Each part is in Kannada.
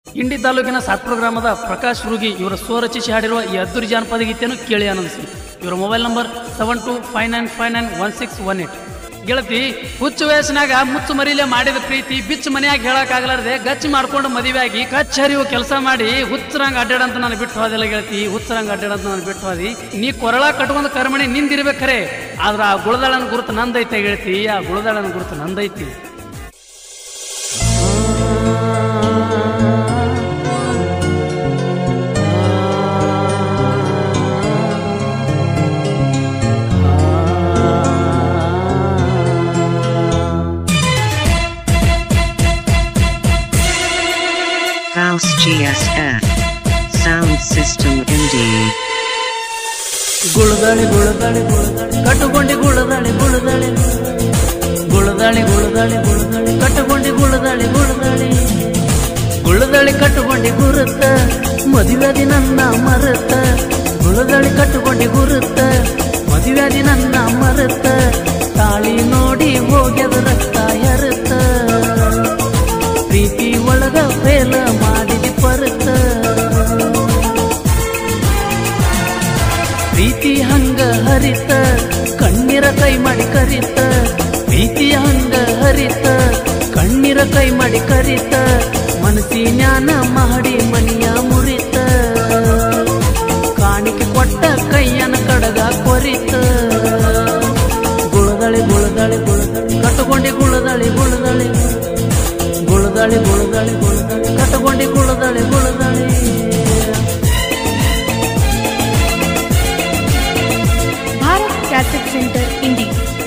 ಇಂಡಿ ತಾಲೂಕಿನ ಸಾತ್ಪುರ ಗ್ರಾಮದ ಪ್ರಕಾಶ್ ರುಗಿ ಇವರ ಸ್ವರಚಿಸಿ ಹಾಡಿರುವ ಈ ಅದ್ದೂರಿ ಜಾನಪದ ಗೀತೆಯನ್ನು ಕೇಳಿ ಆನಂದಿಸಿ ಇವರ mobile number seven two five nine five nine one six one eight ಗೆಳತಿ ಹುಚ್ಚು ವಯಸ್ಸಿನಾಗ ಮುಚ್ಚು ಮರಿಲೆ ಮಾಡಿದ ಪ್ರೀತಿ ಬಿಚ್ಚು ಮನೆಯಾಗ ಹೇಳಕ್ಕಾಗಲಾರ್ದೆ ಗಚ್ಚಿ ಮಾಡ್ಕೊಂಡು ಮದುವೆ ಆಗಿ ಕಚ್ ಹರಿವು ಕೆಲಸ ಮಾಡಿ ಹುಚ್ಚರಂಗ ಅಡ್ಡಾಡಂತ ನಾನು ಬಿಟ್ಟು ಹೋದಿಲ್ಲ ಗೆಳತಿ ಹುಚ್ಚರಂಗ ಅಡ್ಡಾಡಂತ ನಾನು ಬಿಟ್ಟು ಹೋದಿ ನೀ ಕೊರಳ ಕಟ್ಕೊಂಡು ಕರ್ಮಣಿ ನಿಂದಿರ್ಬೇಕರೆ ಆದ್ರ ಆ ಗುಳದಾಳನ ಗುರುತು ನಂದೈತೆ ಗೆಳತಿ ಆ ಗುಳದಾಳನ ಗುರುತು ನಂದೈತಿ House GSF. Sound System Indie. ಗುಳದಾಳಿ ಗುಳದಾಳಿ ಗುಳದಾಳಿ ಕಟ್ಟುಕೊಂಡಿ ಗುಳದಾಳಿ ಗುಳದಾಳಿ ಗುಳದಾಳಿ ಗುಳದಾಳಿ ಗುಳದಾಳಿ ಕಟ್ಟುಕೊಂಡಿ ಗುಳದಾಳಿ ಗುಳದಾಳಿ ಗುಳದಾಳಿ ಕಟ್ಟುಕೊಂಡಿ ಗುರುತ್ತ ಮದುವೆದಿ ನನ್ನ ಮರುತ್ತ ಗುಳದಾಳಿ ಕಟ್ಟುಕೊಂಡಿ ಗುರುತ್ತ ಮದುವೆದಿ ನನ್ನ ಮರುತ್ತ ತಾಳಿ ನೋಡಿ ಹೋಗ್ಯದ ರಕ್ತ ಎರುತ್ತ ಪ್ರೀತಿ ಒಳಗ ಫೇಲ ಮಾಡಿದಿ ಪರುತ್ತ ಪ್ರೀತಿ ಹಂಗ ಹರಿತ ಕಣ್ಣೀರ ಕೈ ಮಾಡಿ ಕರಿತ ಪ್ರೀತಿ ಹಂಗ ಹರಿತ ಕಣ್ಣೀರ ಕೈ ಮಾಡಿ ಕರಿತ ಮನಸ್ಸಿ ಜ್ಞಾನ ಮಾಡಿ ಮನಿಯ ಮುರಿತ ಕಾಣಿಕೆ ಕೊಟ್ಟ ಕೈಯನ ಕಡಗ ಕೊರಿತ ಗುಳದಳಿ ಗುಳದಳಿ ಗುಳದಳಿ ಕಟ್ಟಕೊಂಡಿ ಗುಳದಳಿ ಗುಳದಳಿ ಗುಳದಳಿ ಗುಳದಳಿ ಗುಳದಳಿ ಕಟ್ಟಕೊಂಡಿ ಗುಳದಳಿ ಗುಳದಳಿ ಭಾರತ್ ಕ್ಯಾಸೆಟ್ ಸೆಂಟರ್ ಇಂಡಿ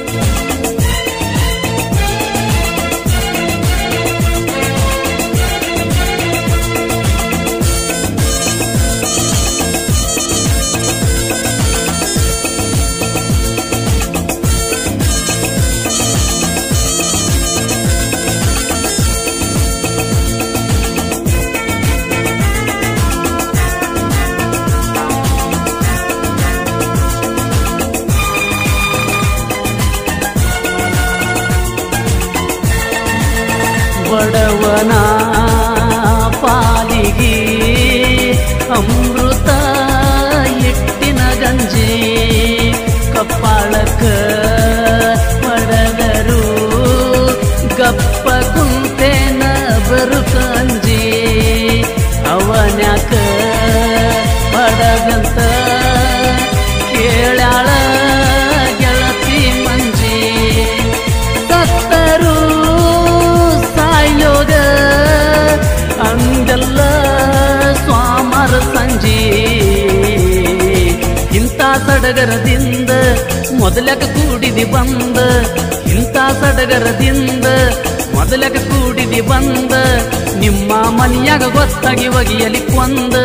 ಬಡವನ ಪಾಲಿಗೆ ಅಮೃತ ಎಟ್ಟಿನ ಗಂಜಿ ಕಪ್ಪಾಳಕ್ಕ ಪಡೆದರು ಗಪ್ಪ ಕುಂತೇನ ಬರು ಕಂಜಿ ಅವನ್ಯಾಕ ಪಡಗಂತ ಕೇಳ್ಯಾಳ ಗೆಳತಿ ಮಂಜಿ ಸತ್ತರು ಸಾಯ್ಲೋಗ ಅಂದೆಲ್ಲ ಸ್ವಾಮರ ಸಂಜಿ ಇಂಥ ಸಡಗರದಿಂದ ಮೊದಲಕ ಕೂಡಿದಿ ಬಂದ ಇಂಥ ಸಡಗರದಿಂದ ಮೊದಲಕ ಕೂಡಿದಿ ಬಂದ ನಿಮ್ಮ ಮನೆಯಾಗ ಗೊತ್ತಾಗಿ ಒಗಿಯಲಿ ಕೊಂದ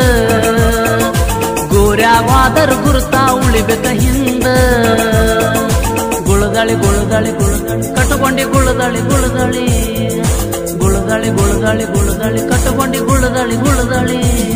ಗೋರ್ಯಾವಾದರು ಗುರುತಾ ಉಳಿಬೇಕ ಹಿಂದ ಗುಳದಾಳಿ ಗುಳದಾಳಿ ಗುಳದಾಳಿ ಕಟ್ಟುಕೊಂಡಿ ಗುಳದಾಳಿ ಗುಳದಾಳಿ ಗುಳದಾಳಿ ಗುಳದಾಳಿ ಗುಳದಾಳಿ ಕಟ್ಟುಕೊಂಡಿ ಗುಳದಾಳಿ ಗುಳದಾಳಿ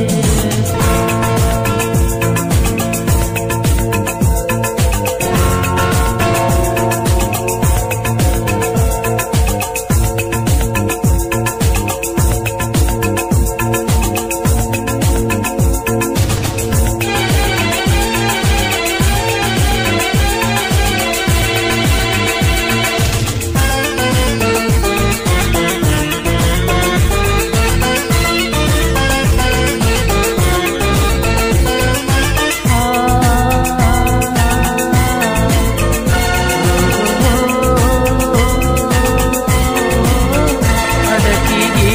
ಅಡಕಿಗೆ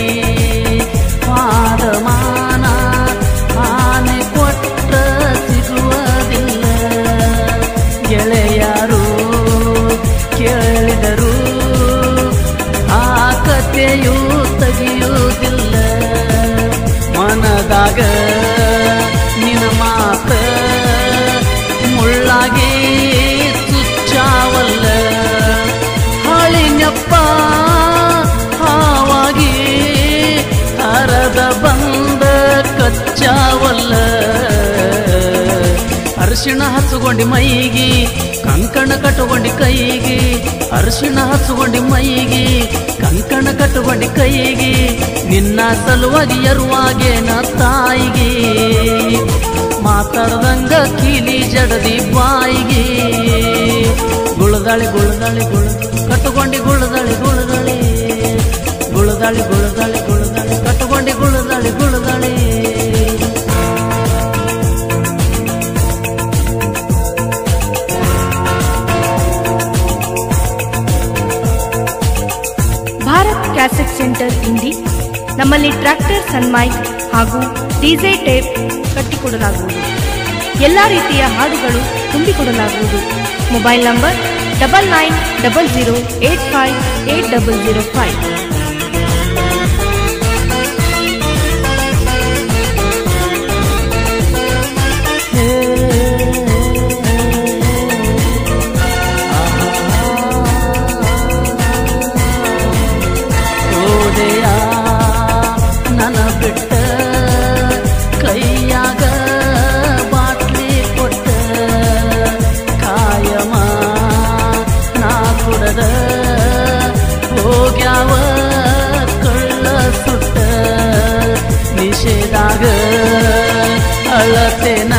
ಪಾದಮಾನ ಆನೆ ಕೊಟ್ಟ ಸಿಗುವುದಿಲ್ಲ ಗೆಳೆಯರು ಕೇಳಿದರು ಆ ಕಥೆಯು ತೆಗೆಯುವುದಿಲ್ಲ ಮನದಾಗ ನಿನ ಮಾತ ಮುಳ್ಳಾಗಿ ಚುಚ್ಚಾವಲ್ಲ ಹಾಳಿನಪ್ಪ ಹಾವಾಗಿ ಹರದ ಬಂದ ಕಚ್ಚಾವಲ್ಲ ಅರಿಶಿಣ ಹಚ್ಚುಕೊಂಡಿ ಮೈಗಿ ಕಂಕಣ ಕಟ್ಟುಕೊಂಡಿ ಕೈಗೆ ಅರಿಶಿಣ ಹಚ್ಚುಕೊಂಡಿ ಮೈಗೆ ಕಂಕಣ ಕಟ್ಟುಕೊಂಡಿ ಕೈಗೆ ನಿನ್ನ ನಿನ್ನ ಸಲುವಾಗಿ ಎರುವಾಗೇನ ತಾಯಿಗೆ ಮಾತಾಡ್ದಂಗ ಕೀಲಿ ಜಡದಿ ಬಾಯಿಗೆ ಗುಳದಾಳಿ ಗುಳದಾಳಿ ಗುಳ ಕಟ್ಟುಕೊಂಡಿ ಗುಳದಾಳಿ ಗುಳದಾಳಿ ಗುಳದಾಳಿ ಗುಳದಾಳಿ ಗುಳದಾಳಿ ಕಟ್ಟುಕೊಂಡಿ ಗುಳದಾಳಿ ಗುಳದಾಳಿ ಭಾರತ್ ಕ್ಯಾಸೆಟ್ ಸೆಂಟರ್ ಇಂಡಿ ನಮ್ಮಲ್ಲಿ ಟ್ರ್ಯಾಕ್ಟರ್ ಸನ್ಮೈಕ್ ಹಾಗೂ ಡಿಜೆ ಟೇಪ್ ಕಟ್ಟಿಕೊಡಲಾಗುವುದು ಎಲ್ಲ ರೀತಿಯ ಹಾಡುಗಳು ತುಂಬಿಕೊಡಲಾಗುವುದು mobile number double nine double zero eight five eight double zero five ಓದೆಯ ನನ ಬಿಟ್ಟ ಕೈಯಾಗ ಬಾಟ್ಲಿ ಕೊಟ್ಟ ಕಾಯಮ ನಾ ಕುಡದ ಹೋಗ್ಯಾವ ಕಳ್ಳ ಸುಟ್ಟ ನಿಷೇಧಾಗ ಅಳತೆನ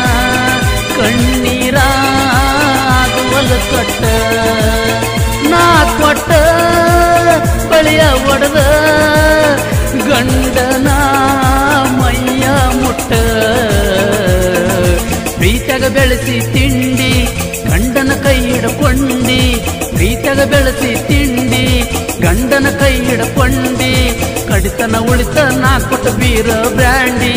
ಕಣ್ಣೀರ ಆಗುವಲ್ ಕಟ್ಟ ನಾ ಕೊಟ್ಟ ಬಳಿಯ ಒಡೆದ ಗಂಡನ ಮೈಯ ಮುಟ್ಟ ಪ್ರೀತ್ಯಾಗ ಬೆಳೆಸಿ ತಿಂಡಿ ಗಂಡನ ಕೈ ಹಿಡ್ಕೊಂಡಿ ಪ್ರೀತ್ಯಾಗ ಬೆಳೆಸಿ ತಿಂಡಿ ಗಂಡನ ಕೈ ಹಿಡ್ಕೊಂಡಿ ಕಡಿತನ ಉಳಿತ ನಾ ಕೊಟ್ಟ ಬೀರ ಬ್ರ್ಯಾಂಡಿ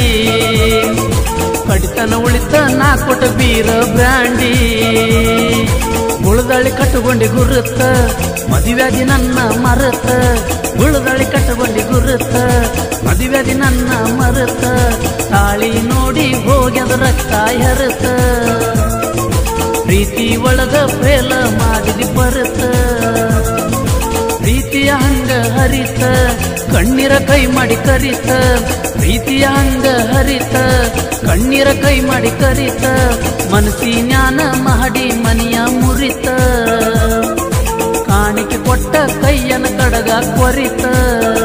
ಕಡಿತನ ಉಳಿತ ನಾ ಕೊಟ್ಟ ಬೀರ ಬ್ರ್ಯಾಂಡಿ ಗುಳದಳಿ ಕಟ್ಟುಕೊಂಡಿ ಗುರುತ್ತ ಮದುವ್ಯಾದಿ ನನ್ನ ಮರತ ಗುಳದಳಿ ಕಟ್ಟುಕೊಂಡಿ ಗುರುತ್ತ ಮದುವ್ಯಾದಿ ನನ್ನ ಮರತ ತಾಳಿ ನೋಡಿ ಹೋಗ್ಯದ ರಕ್ತ ಹೆರತ ಪ್ರೀತಿ ಒಳಗ ಫೇಲ ಮಾಡಿದಿ ಬರುತ್ತ ಪ್ರೀತಿಯ ಹಂಗ ಹರಿತ ಕಣ್ಣೀರ ಕೈ ಮಾಡಿ ಕರಿತ ಪ್ರೀತಿಯ ಹಂಗ ಹರಿತ ಕಣ್ಣೀರ ಕೈ ಮಾಡಿ ಕರಿತ ಮನಸ್ಸಿ ಜ್ಞಾನ ಮಾಡಿ ಮನಿಯ ಮುರಿತ ಕಾಣಿಕೆ ಕೊಟ್ಟ ಕೈಯನ ಕಡಗ ಕೊರಿತ